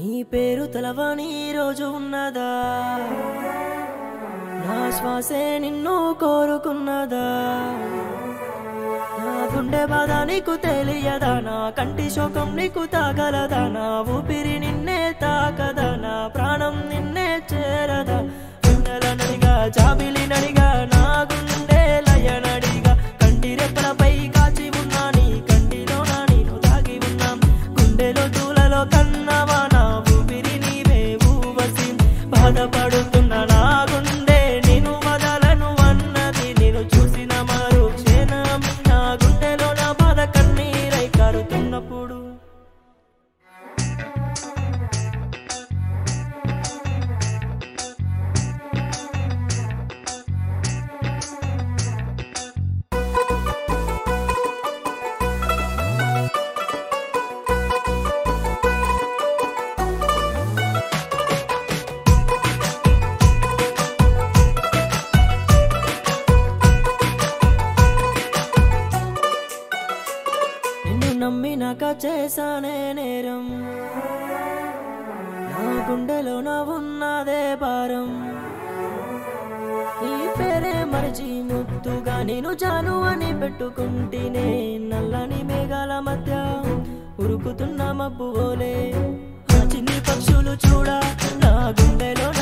నీ పేరు తెలవని రోజు ఉన్నదా నా శ్వాసే నిన్ను కోరుకున్నదా నా గుండె బాధ నీకు తెలియదా నా కంటి శోకం నీకు తాగలదా నా ఊపిరి నిన్నే తాకదా నా ప్రాణం నిన్నే చేరదా గుండెల నడిగా జాబిలి నడిగా నా గుండె లయనడిగా కంటి రెప్పలపై కాచి ఉన్నా నీ కంటిలో నా నేను తాగి ఉన్నాం గుండెలో దూలలో కన్నవా నా ఊపిరి నీవే ఊవసి బాధపడుతున్న నా గుండె నేను వదలను అన్నది నేను చూసిన మరో క్షణం నా గుండెలో నా బాధ కన్నీరై కారుతున్నప్పుడు నిన్ను నమ్మినాక చేశానే నేరం నా గుండెలో నా ఉన్నదే భారం ఈ పేరే మరిచి ముద్దుగా నేను జాను అని పెట్టుకుంటేనే నల్లని మేఘాల మధ్య ఉరుకుతున్న మబ్బు ఓలే ఆ చిన్ని పక్షులు చూడ నా గుండెలో